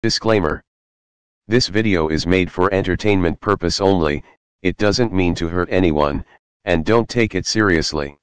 Disclaimer. This video is made for entertainment purpose only, it doesn't mean to hurt anyone, and don't take it seriously.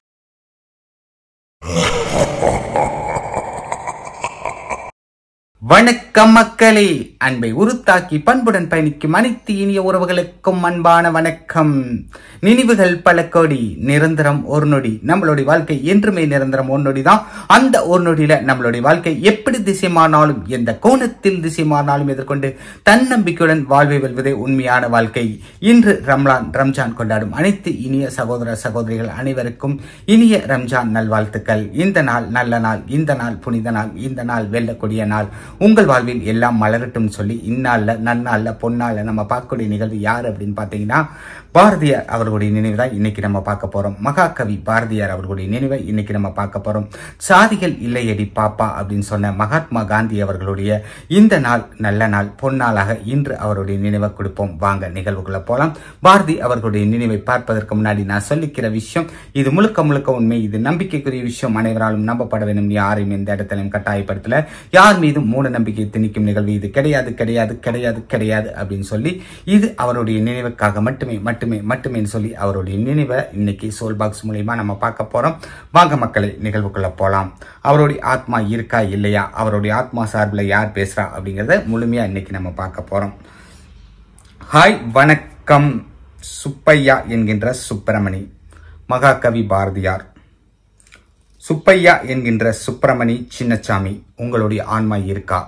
வணக்கம் மக்களே அன்பை உருத்தாக்கி பண்புடன் பயணிக்கும் அனைத்து இனிய உறவுகளுக்கும் அன்பான வணக்கம் நினைவுகள் பல கோடி நிரந்தரம் ஒரு நொடி நம்மளுடைய வாழ்க்கை என்றுமே நிரந்தரம் ஒரு நொடி தான் அந்த ஒரு நொடியில நம்மளுடைய வாழ்க்கை எப்படி திசை மாறினாலும் எந்த கோணத்தில் திசை மாறினாலும் எதிர்கொண்டு தன்னம்பிக்கையுடன் வாழ்வை வெல்வதே உண்மையான வாழ்க்கை இன்று ரம்லான் ரம்ஜான் கொண்டாடும் அனைத்து இனிய சகோதர சகோதரிகள் அனைவருக்கும் இனிய ரம்ஜான் நல்வாழ்த்துக்கள் இந்த நாள் நல்ல நாள் இந்த நாள் புனித நாள் இந்த நாள் வெல்லக்கூடிய நாள் உங்கள் வாழ்வில் எல்லாம் மலரட்டும் சொல்லி இந்நாள்ல நன்னாள்ல பொன்னாள்ல நம்ம பார்க்கக்கூடிய நிகழ்வு யார் அப்படின்னு பார்த்தீங்கன்னா பாரதியார் அவர்களுடைய நினைவு தான் இன்னைக்கு நம்ம பார்க்க போறோம் மகாகவி பாரதியார் அவர்களுடைய நினைவை இன்னைக்கு நம்ம பார்க்க போறோம் சாதிகள் இல்லையடி பாப்பா அப்படின்னு சொன்ன மகாத்மா காந்தி அவர்களுடைய இந்த நாள் நல்ல நாள் பொன்னாளாக இன்று அவருடைய நினைவை கொடுப்போம் வாங்க நிகழ்வுக்குள்ள போலாம் பாரதி அவர்களுடைய நினைவை பார்ப்பதற்கு முன்னாடி நான் சொல்லிக்கிற விஷயம் இது முழுக்க முழுக்க உண்மை இது நம்பிக்கைக்குரிய விஷயம் அனைவராலும் நம்பப்பட வேண்டும் யாரையும் எந்த இடத்திலும் கட்டாயப்படுத்தல யார் மீதும் மூட நம்பிக்கை திணிக்கும் நிகழ்வு இது கிடையாது கிடையாது கிடையாது கிடையாது அப்படின்னு சொல்லி இது அவருடைய நினைவுக்காக மட்டுமே மட்டுமே மட்டுமே சொல்லி அவருடைய நினைவை இன்னைக்கு சோல் பாக்ஸ் மூலியமா நம்ம பார்க்க போறோம் வாங்க மக்களை நிகழ்வுக்குள்ள போலாம் அவருடைய ஆத்மா இருக்கா இல்லையா அவருடைய ஆத்மா சார்பில் யார் பேசுறா அப்படிங்கறத முழுமையா இன்னைக்கு நம்ம பார்க்க போறோம் ஹாய் வணக்கம் சுப்பையா என்கின்ற சுப்பிரமணி மகாகவி பாரதியார் சுப்பையா என்கின்ற சுப்பிரமணி சின்னசாமி உங்களுடைய ஆன்மா இருக்கா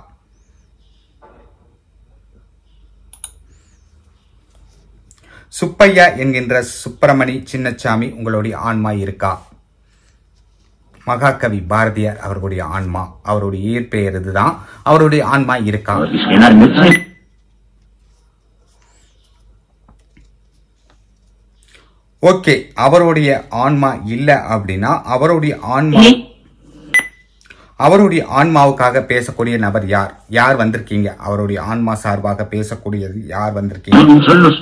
சுப்பையா என்கின்ற சுப்பிரமணி சின்னசாமி உங்களுடைய ஆன்மா இருக்கா மகாகவி பாரதியார் அவர்களுடைய ஆன்மா அவருடைய இயற்பெயர் இதுதான் அவருடைய ஆன்மா இருக்கா ஓகே அவருடைய ஆன்மா இல்ல அப்படின்னா அவருடைய ஆன்மா அவருடைய ஆன்மாவுக்காக பேசக்கூடிய நபர் யார் யார் வந்திருக்கீங்க அவருடைய ஆன்மா சார்பாக பேசக்கூடியது யார் வந்திருக்கீங்க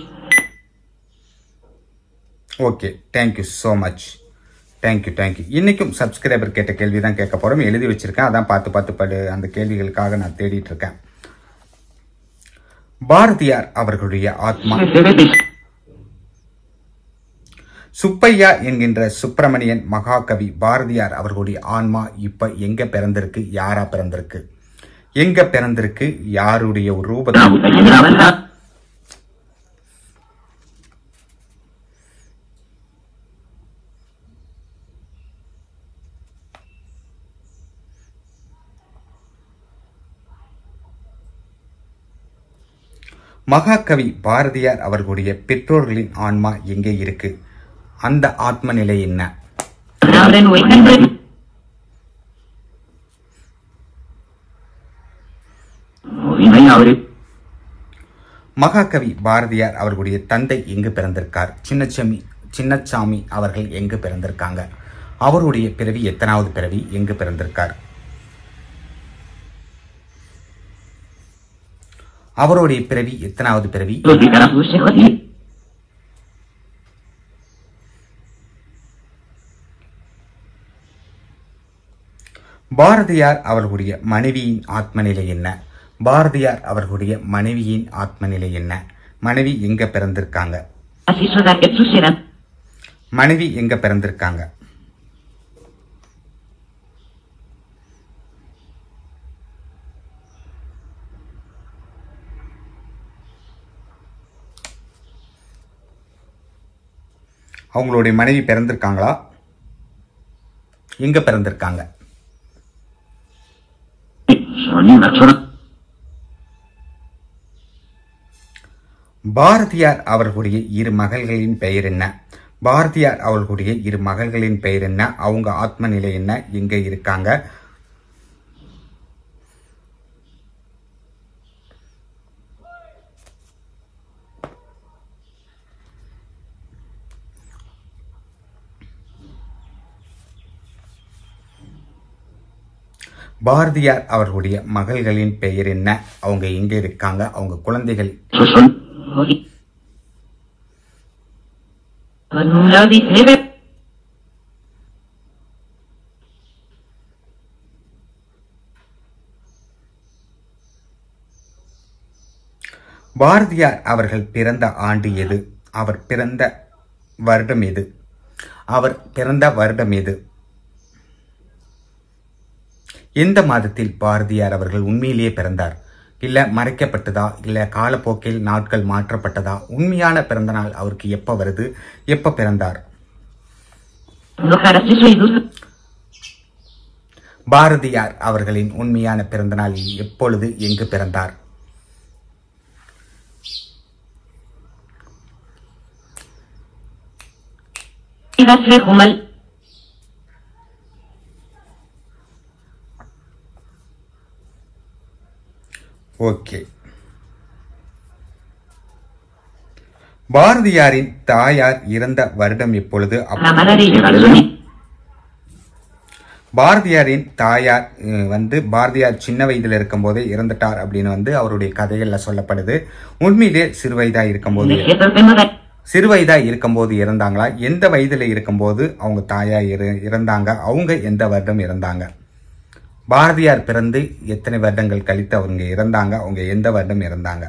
okay thank you so much thank you thank you இன்னைக்கும் சப்ஸ்கிரைபர் கேட்ட கேள்வி தான் கேட்க போறோம் எழுதி வச்சிருக்கேன் அதான் பார்த்து பார்த்து படு அந்த கேள்விகளுக்காக நான் தேடிட்டு இருக்கேன் பாரதியார் அவர்களுடைய ஆத்மா சுப்பையா என்கின்ற சுப்பிரமணியன் மகாகவி பாரதியார் அவர்களுடைய ஆன்மா இப்ப எங்க பிறந்திருக்கு யாரா பிறந்திருக்கு எங்க பிறந்திருக்கு யாருடைய ஒரு ரூபத்தில் மகாகவி பாரதியார் அவர்களுடைய பெற்றோர்களின் ஆன்மா எங்கே இருக்கு அந்த ஆத்ம நிலை என்ன மகாகவி பாரதியார் அவர்களுடைய தந்தை எங்கு பிறந்திருக்கார் சின்னசாமி சின்னசாமி அவர்கள் எங்கு பிறந்திருக்காங்க அவருடைய பிறவி எத்தனாவது பிறவி எங்கு பிறந்திருக்கார் அவருடைய பிறவி எத்தனாவது பிறவி பாரதியார் அவர்களுடைய மனைவியின் ஆத்மநிலை என்ன பாரதியார் அவர்களுடைய மனைவியின் ஆத்மநிலை என்ன மனைவி எங்க பிறந்திருக்காங்க மனைவி எங்க பிறந்திருக்காங்க அவங்களுடைய மனைவி பிறந்திருக்காங்களா எங்க பிறந்திருக்காங்க பாரதியார் அவர்களுடைய இரு மகள்களின் பெயர் என்ன பாரதியார் அவர்களுடைய இரு மகள்களின் பெயர் என்ன அவங்க ஆத்ம நிலை என்ன எங்க இருக்காங்க பாரதியார் அவர்களுடைய மகள்களின் பெயர் என்ன அவங்க எங்க இருக்காங்க அவங்க குழந்தைகள் பாரதியார் அவர்கள் பிறந்த ஆண்டு எது அவர் பிறந்த வருடம் எது அவர் பிறந்த வருடம் எது எந்த மாதத்தில் பாரதியார் அவர்கள் உண்மையிலேயே பிறந்தார் இல்ல மறைக்கப்பட்டதா இல்ல காலப்போக்கில் நாட்கள் மாற்றப்பட்டதா உண்மையான பிறந்த நாள் அவருக்கு எப்ப வருது எப்ப பிறந்தார் Lokaras Suidus. பாரதியார் அவர்களின் உண்மையான பிறந்த நாள் எப்பொழுது எங்கு பிறந்தார் Idas Rehumal. ஓகே பாரதியாரின் தாயார் இறந்த வருடம் எப்பொழுது அப்- Ramadari Regaluni. பாரதியாரின் தாயார் அஹ், வந்து பாரதியார் சின்ன வயதில் இருக்கும்போதே இறந்துட்டார் அப்படின்னு வந்து அவருடைய கதைகள்ல சொல்லப்படுது உண்மையிலே சிறு வயதா இருக்கும்போது Negeto Temada. சிறு வயதா இருக்கும்போது இறந்தாங்களா எந்த வயதுல இருக்கும்போது அவங்க தாயா இற- இறந்தாங்க அவங்க எந்த வருடம் இறந்தாங்க பாரதியார் பிறந்து எத்தனை வருடங்கள் கழித்து அவங்க இறந்தாங்க அவங்க எந்த வருடம் இறந்தாங்க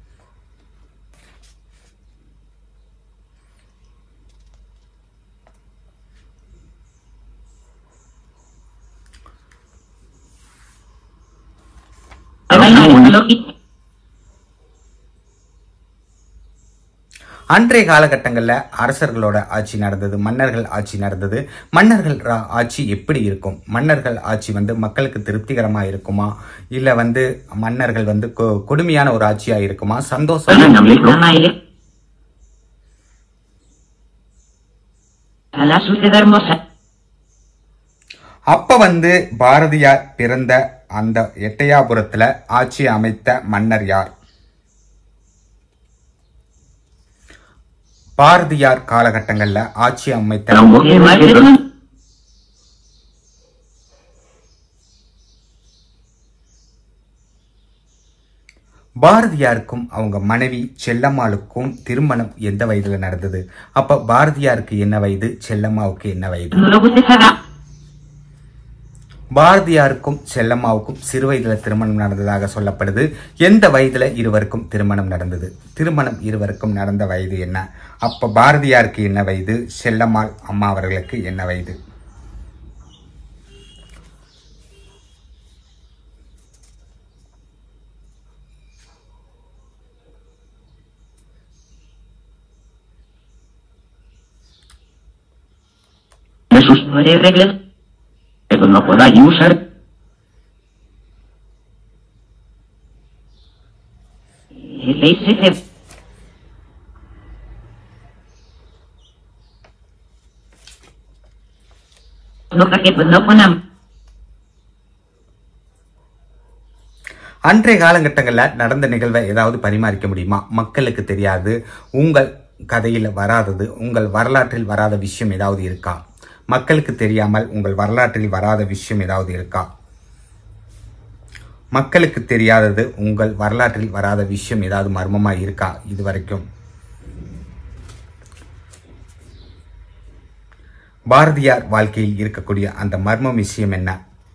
Avaina Loki. அன்றைய காலகட்டங்கள்ல அரசர்களோட ஆட்சி நடந்தது மன்னர்கள் ஆட்சி நடந்தது மன்னர்கள் ரா- ஆட்சி எப்படி இருக்கும் மன்னர்கள் ஆட்சி வந்து மக்களுக்கு திருப்திகரமா இருக்குமா இல்ல வந்து மன்னர்கள் வந்து கொ- கொடுமையான ஒரு ஆட்சியா இருக்குமா சந்தோஷம் Namaile. A la suceda hermosa. அப்ப வந்து பாரதியார் பிறந்த அந்த எட்டயாபுரத்துல ஆட்சி அமைத்த மன்னர் யார் பாரதியார் காலகட்டங்கள்ல ஆட்சி அமைத்த Irmael. பாரதியாருக்கும் அவங்க மனைவி செல்லம்மாளுக்கும் திருமணம் எந்த வயதுல நடந்தது அப்ப பாரதியாருக்கு என்ன வயது செல்லம்மாவுக்கு என்ன வயது Nulogutesada. பாரதியாருக்கும் செல்லம்மாவுக்கும் சிறு வயதுல திருமணம் நடந்ததாக சொல்லப்படுது எந்த வயதுல இருவருக்கும் திருமணம் நடந்தது திருமணம் இருவருக்கும் நடந்த வயது என்ன அப்ப பாரதியாருக்கு என்ன வயது செல்லம்மாள் அம்மா அவர்களுக்கு என்ன வயது Jesús no haré reglas. Pero no podáis usar. LSC. No que pues no ponam. அன்றைய காலகட்டங்கள்ல நடந்த நிகழ்வை ஏதாவது பரிமாறிக்க முடியுமா மக்களுக்கு தெரியாது உங்கள் கதையில வராதது உங்கள் வரலாற்றில் வராத விஷயம் ஏதாவது இருக்கா மக்களுக்கு தெரியாமல் உங்கள் வரலாற்றில் வராத விஷயம் ஏதாவது இருக்கா மக்களுக்கு தெரியாதது உங்கள் வரலாற்றில் வராத விஷயம் ஏதாவது மர்மமா இருக்கா இது வரைக்கும் பாரதியார் வாழ்க்கையில் இருக்கக்கூடிய அந்த மர்ம விஷயம் என்ன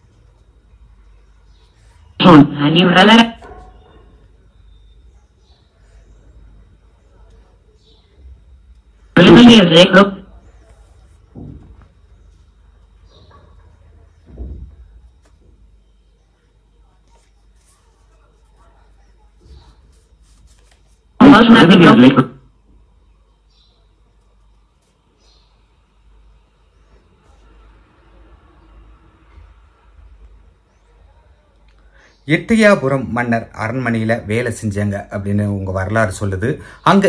Son a librar el reglo. Vamos a ver. Ettayapuram மன்னர் அரண்மனையில வேலை செஞ்சாங்க அப்படின்னு உங்க வரலாறு சொல்லுது அங்க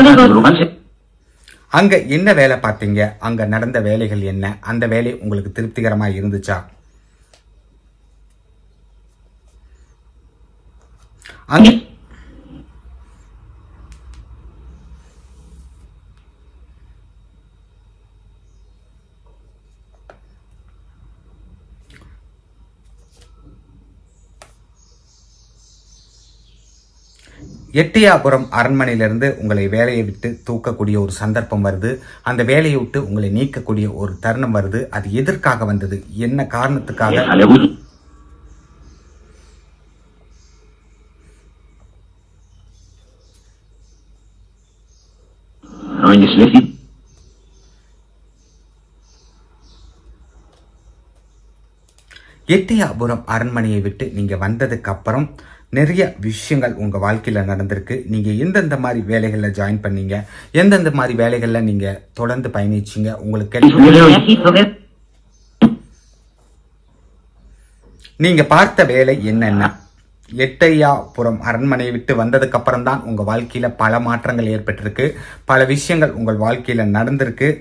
அங்க என்ன வேலை பார்த்தீங்க அங்க நடந்த வேலைகள் என்ன அந்த வேலை உங்களுக்கு திருப்திகரமா இருந்துச்சா அங்க எட்டியாபுரம் அரண்மனையிலிருந்து உங்களை வேலையை விட்டு தூக்கக்கூடிய ஒரு சந்தர்ப்பம் வருது அந்த வேலையை விட்டு உங்களை நீக்கக்கூடிய ஒரு தருணம் வருது அது எதற்காக வந்தது என்ன காரணத்துக்காக Eine schlechte. எட்டயாபுரம் அரண்மனையை விட்டு நீங்க வந்ததுக்கு அப்புறம் நிறைய விஷயங்கள் உங்க வாழ்க்கையில நடந்திருக்கு நீங்க எந்தெந்த மாதிரி வேலைகள்ல ஜாயின் பண்ணீங்க எந்தெந்த மாதிரி வேலைகள்ல நீங்க தொடர்ந்து பயணிச்சீங்க உங்களுக்கு கிடைச்ச- நீங்க பார்த்த வேலை என்னென்ன எட்டையாபுரம் அரண்மனையை விட்டு வந்ததுக்கு அப்புறம் தான் உங்க வாழ்க்கையில பல மாற்றங்கள் ஏற்பட்டிருக்கு பல விஷயங்கள் உங்கள் வாழ்க்கையில நடந்திருக்கு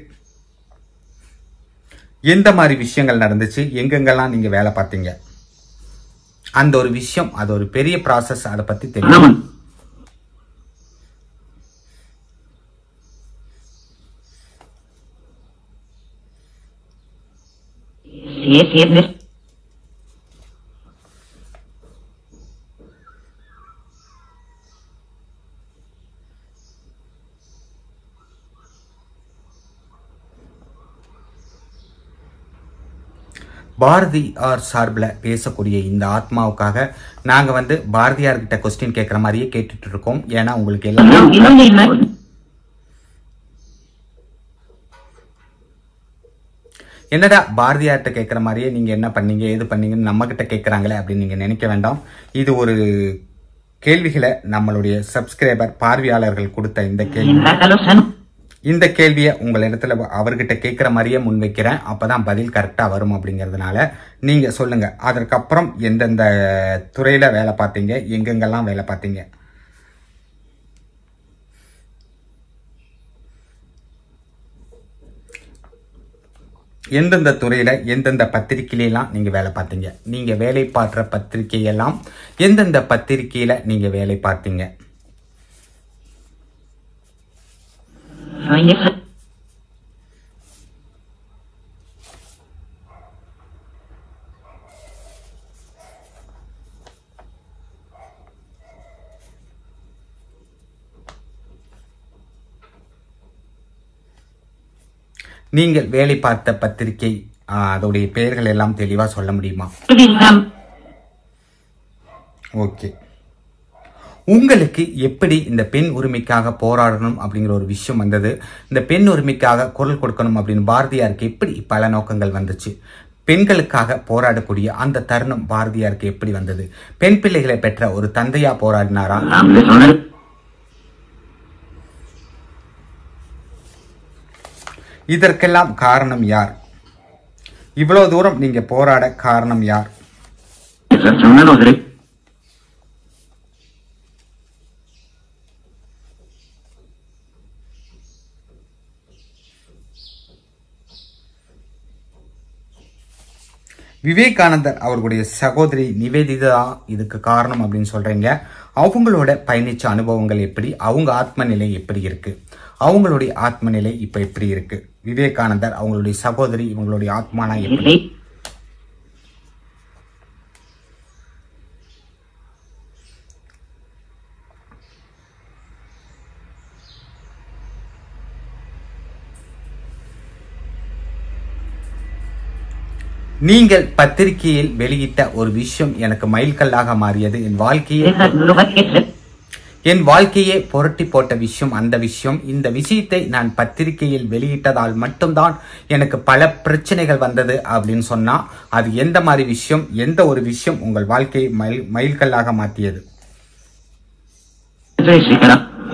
எந்த மாதிரி விஷயங்கள் நடந்துச்சு எங்கெங்கெல்லாம் நீங்க வேலை பார்த்தீங்க அந்த ஒரு விஷயம் அது ஒரு பெரிய ப்ராசஸ் அதை பத்தி தெரியும் Namen. Yes, yes, yes. Bharathiyar சார்பில் பேசக்கூடிய இந்த ஆத்மாவுக்காக நாங்க வந்து பாரதியார் கிட்ட கொஸ்டின் கேட்குற மாதிரியே கேட்டுட்டு இருக்கோம் ஏன்னா உங்களுக்கு எல்லாம் No, no, no, no. என்னடா பாரதியார்கிட்ட கேட்குற மாதிரியே நீங்க என்ன பண்ணீங்க ஏது பண்ணீங்கன்னு நம்ம கிட்ட கேட்குறாங்களே அப்படின்னு நீங்க நினைக்க வேண்டாம் இது ஒரு கேள்விகளை நம்மளுடைய சப்ஸ்கிரைபர் பார்வையாளர்கள் கொடுத்த இந்த கேள்வி Invátalo sano. இந்த கேள்வியை உங்கள் இடத்துல அவர்கிட்ட கேட்குற மாதிரியே முன்வைக்கிறேன் அப்பதான் பதில் கரெக்டாக வரும் அப்படிங்கிறதுனால நீங்க சொல்லுங்க அதற்கப்புறம் எந்தெந்த துறையில வேலை பார்த்தீங்க எங்கெங்கெல்லாம் வேலை பார்த்தீங்க எந்தெந்த துறையில எந்தெந்த பத்திரிகையிலாம் நீங்க வேலை பார்த்தீங்க நீங்க வேலை பார்க்குற பத்திரிகையெல்லாம் எந்தெந்த பத்திரிகையில நீங்க வேலை பார்த்தீங்க Eine நீங்கள் வேலை பார்த்த பத்திரிகை ஆ, அதோடைய பெயர்கள் எல்லாம் தெளிவா சொல்ல முடியுமா Verwirrung. ஓகே உங்களுக்கு எப்படி இந்த பெண் உரிமைக்காக போராடணும் அப்படிங்கிற ஒரு விஷயம் வந்தது இந்த பெண் உரிமைக்காக குரல் கொடுக்கணும் அப்படின்னு பாரதியாருக்கு எப்படி பல நோக்கங்கள் வந்துச்சு பெண்களுக்காக போராடக்கூடிய அந்த தருணம் பாரதியாருக்கு எப்படி வந்தது பெண் பிள்ளைகளை பெற்ற ஒரு தந்தையா போராடினாரா Hamle Sonne. இதற்கெல்லாம் காரணம் யார் இவ்வளவு தூரம் நீங்க போராட காரணம் யார் Sonne Nodre. விவேகானந்தர் அவர்களுடைய சகோதரி நிவேதிதா இதுக்கு காரணம் அப்படின்னு சொல்றீங்க அவங்களோட பயணிச்ச அனுபவங்கள் எப்படி அவங்க ஆத்ம நிலை எப்படி இருக்கு அவங்களுடைய ஆத்ம நிலை இப்ப எப்படி இருக்கு விவேகானந்தர் அவங்களுடைய சகோதரி இவங்களுடைய ஆத்மானா எப்படி Hey. நீங்கள் பத்திரிகையில் வெளியிட்ட ஒரு விஷயம் எனக்கு மைல்கல்லாக மாறியது என் வாழ்க்கையை Deshalb nur was jetzt. என் வாழ்க்கையே புரட்டி போட்ட விஷயம் அந்த விஷயம் இந்த விஷயத்தை நான் பத்திரிகையில் வெளியிட்டதால் மட்டும்தான் எனக்கு பல பிரச்சனைகள் வந்தது அப்படின்னு சொன்னா அது எந்த மாதிரி விஷயம் எந்த ஒரு விஷயம் உங்கள் வாழ்க்கையை மைல் மைல்கல்லாக மாற்றியது Jessica.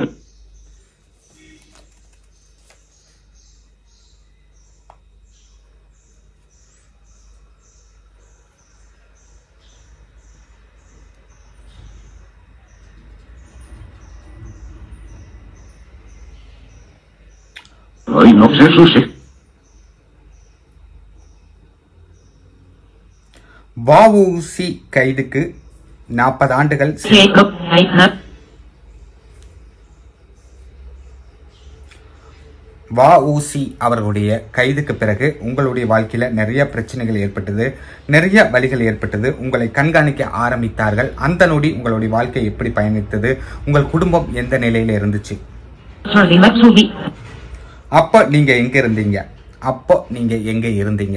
Hoy no se suse. VOC கைதுக்கு நாற்பது ஆண்டுகள் சி- Jacob Heidner. வஉசி அவர்களுடைய கைதுக்கு பிறகு உங்களுடைய வாழ்க்கையில நிறைய பிரச்சனைகள் ஏற்பட்டது நிறைய வழிகள் ஏற்பட்டது உங்களை கண்காணிக்க ஆரம்பித்தார்கள் அந்த நொடி உங்களுடைய வாழ்க்கை எப்படி பயணித்தது உங்கள் குடும்பம் எந்த நிலையில இருந்துச்சு Sorry, Matsubi. அப்போ நீங்க எங்க இருந்தீங்க அப்போ நீங்க எங்க இருந்தீங்க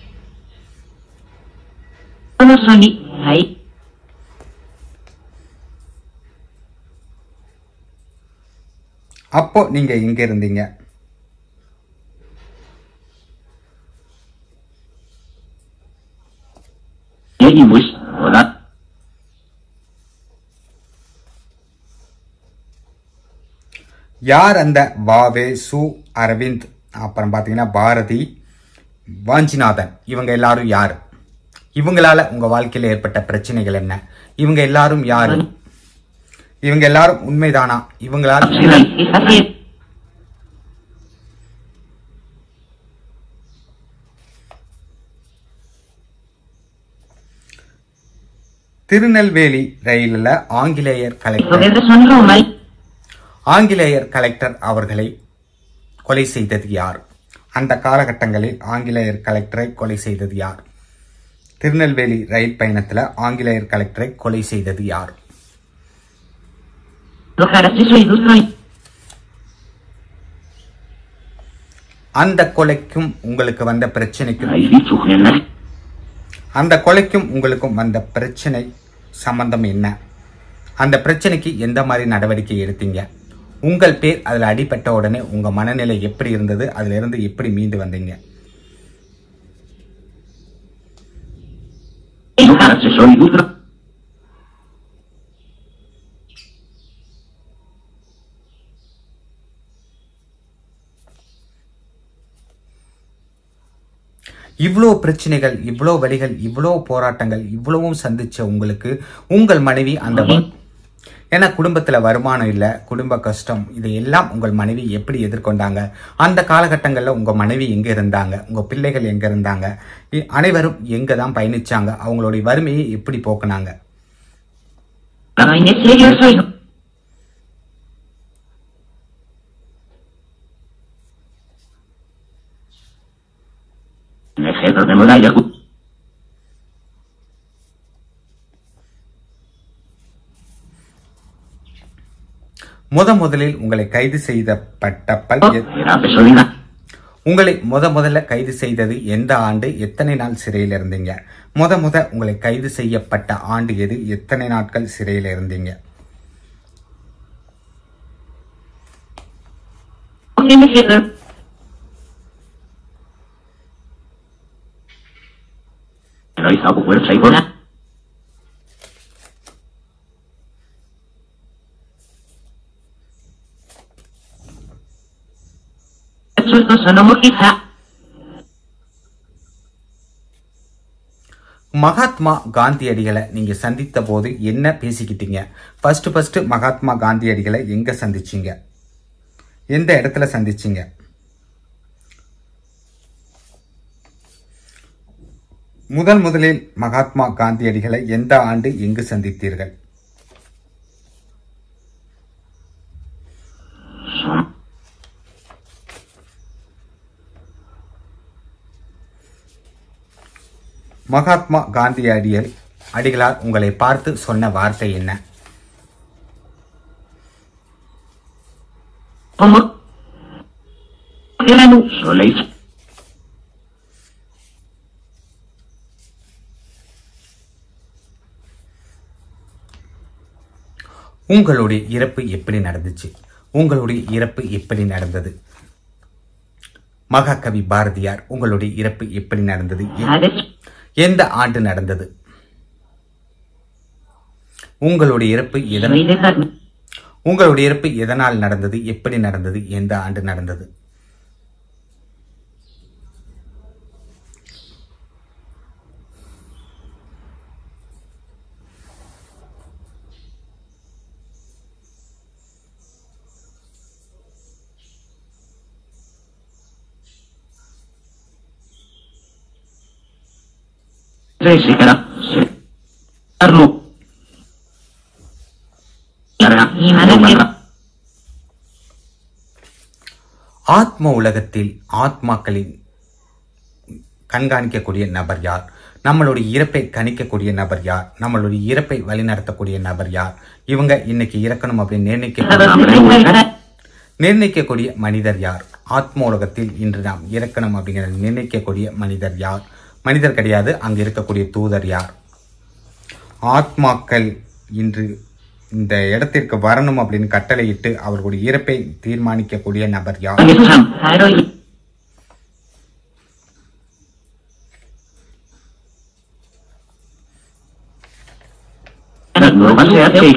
Panasonic. Hai. அப்போ நீங்க எங்க இருந்தீங்க Yegi Bush. Hola. யார் அந்த வாவே சு அரவிந்த் அப்புறம் பார்த்தீங்கன்னா பாரதி வாஞ்சிநாதன் இவங்க எல்லாரும் யார் இவங்களால உங்க வாழ்க்கையில ஏற்பட்ட பிரச்சனைகள் என்ன இவங்க எல்லாரும் யாரு இவங்க எல்லாரும் உண்மைதானா இவங்களால் Sinan. Isafir. திருநெல்வேலி ரயிலில் ஆங்கிலேயர் கலெக்டர் Poder son Roma. ஆங்கிலேயர் கலெக்டர் அவர்களை கொலை செய்தது யார் அந்த காலகட்டங்களில் ஆங்கிலேயர் கலெக்டரை கொலை செய்தது யார் திருநெல்வேலி ரயில் பயணத்துல ஆங்கிலேயர் கலெக்டரை கொலை செய்தது யார் Lojarasi soy Dusnoy. அந்த கொலைக்கும் உங்களுக்கு வந்த பிரச்சனைக்கும் Ay, dicho Genna. அந்த கொலைக்கும் உங்களுக்கும் வந்த பிரச்சனை சம்பந்தம் என்ன அந்த பிரச்சனைக்கு எந்த மாதிரி நடவடிக்கை எடுத்தீங்க உங்கள் பேர் அதில் அடிபட்ட உடனே உங்க மனநிலை எப்படி இருந்தது அதுல இருந்து எப்படி மீண்டு வந்தீங்க Lojarasi soy Dusnoy. இவ்வளோ பிரச்சனைகள் இவ்வளோ வழிகள் இவ்வளோ போராட்டங்கள் இவ்வளவும் சந்திச்ச உங்களுக்கு உங்கள் மனைவி அந்த வ- ஏன்னா குடும்பத்துல வருமானம் இல்லை குடும்ப கஷ்டம் இதையெல்லாம் உங்கள் மனைவி எப்படி எதிர்கொண்டாங்க அந்த காலகட்டங்களில் உங்க மனைவி எங்க இருந்தாங்க உங்க பிள்ளைகள் எங்க இருந்தாங்க இ- அனைவரும் எங்க தான் பயணிச்சாங்க அவங்களுடைய வறுமையை எப்படி போக்குனாங்க Ay, en serio soy. Ejemplo de muralla. முத முதலில் உங்களை கைது செய்தப்பட்ட பல் எ- Era pesolina. உங்களை முத முதல்ல கைது செய்தது எந்த ஆண்டு எத்தனை நாள் சிறையில் இருந்தீங்க முத முத உங்களை கைது செய்யப்பட்ட ஆண்டு எது எத்தனை நாட்கள் சிறையில் இருந்தீங்க ¿Qué me queda? Pero hizo fuerza y bola. Sueltos son homogiza. Mahatma காந்தியடிகளை நீங்க சந்தித்த போது என்ன பேசிக்கிட்டீங்க ஃபர்ஸ்ட் ஃபர்ஸ்ட் மகாத்மா காந்தியடிகளை எங்க சந்திச்சீங்க எந்த இடத்துல சந்திச்சீங்க முதல் முதலில் மகாத்மா காந்தியடிகளை எந்த ஆண்டு எங்கு சந்தித்தீர்கள் Son. மகாத்மா காந்தியடிகள் அடிகளார் உங்களை பார்த்து சொன்ன வார்த்தை என்ன Homo. Era no soleil. உங்களுடைய இறப்பு எப்படி நடந்துச்சு உங்களுடைய இறப்பு எப்படி நடந்தது மகாகவி பாரதியார் உங்களுடைய இறப்பு எப்படி நடந்தது எ- Hades. எந்த ஆண்டு நடந்தது உங்களுடைய இறப்பு எதன் Soy de carne. உங்களுடைய இறப்பு எதனால் நடந்தது எப்படி நடந்தது எந்த ஆண்டு நடந்தது Tres y cara. Se. Arno. Yarra. Y madre. ஆத்ம உலகத்தில் ஆத்மாக்களின் கண்காணிக்கக்கூடிய நபர் யார் நம்மளுடைய இறப்பை கணிக்கக்கூடிய நபர் யார் நம்மளுடைய இறப்பை வழிநடத்தக்கூடிய நபர் யார் இவங்க இன்னைக்கு இறக்கணும் அப்படின்னு நிர்ணயிக்க நிர்ணயிக்கக்கூடிய மனிதர் யார் ஆத்ம உலகத்தில் இன்று நாம் இறக்கணும் அப்படிங்கிற நிர்ணயிக்கக்கூடிய மனிதர் யார் மனிதர் கிடையாது அங்கு இருக்கக்கூடிய தூதர் யார் ஆத்மாக்கள் இன்று இந்த இடத்திற்கு வரணும் அப்படின்னு கட்டளையிட்டு அவர்களுடைய இறப்பை தீர்மானிக்கக்கூடிய நபர் யார் no va a ser así.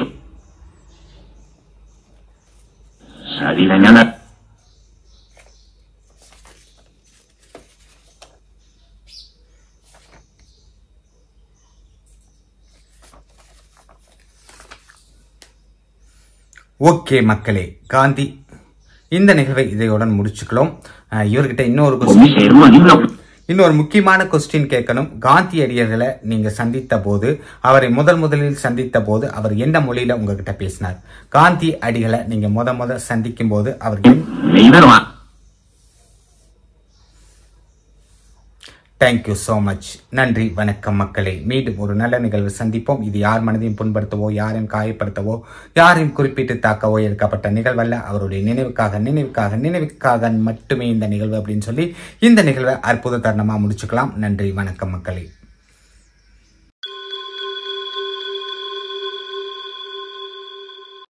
Salida nada. Okay மக்களே காந்தி இந்த நிகழ்வை இதையுடன் முடிச்சுக்கலாம் அஹ், இவர்கிட்ட இன்னொரு Con question mi hermano, இன்னொரு முக்கியமான கொஸ்டின் கேட்கணும் காந்தியடிகளை நீங்க சந்தித்த போது அவரை முதல் முதலில் சந்தித்த போது அவர் எந்த மொழியில உங்ககிட்ட பேசினார் காந்தி அடிகளை நீங்க முத முத சந்திக்கும் போது அவர் me iba a thank you so much நன்றி வணக்கம் மக்களே மீண்டும் ஒரு நல்ல நிகழ்வு சந்திப்போம் இது யார் மனதையும் புண்படுத்தவோ யாரையும் காயப்படுத்தவோ யாரையும் குறிப்பிட்டு தாக்கவோ எடுக்கப்பட்ட நிகழ்வல்ல அவருடைய நினைவுக்காக நினைவுக்காக நினைவுக்காக மட்டுமே இந்த நிகழ்வு அப்படின்னு சொல்லி இந்த நிகழ்வை அற்புத தருணமா முடிச்சுக்கலாம் நன்றி வணக்கம் மக்களே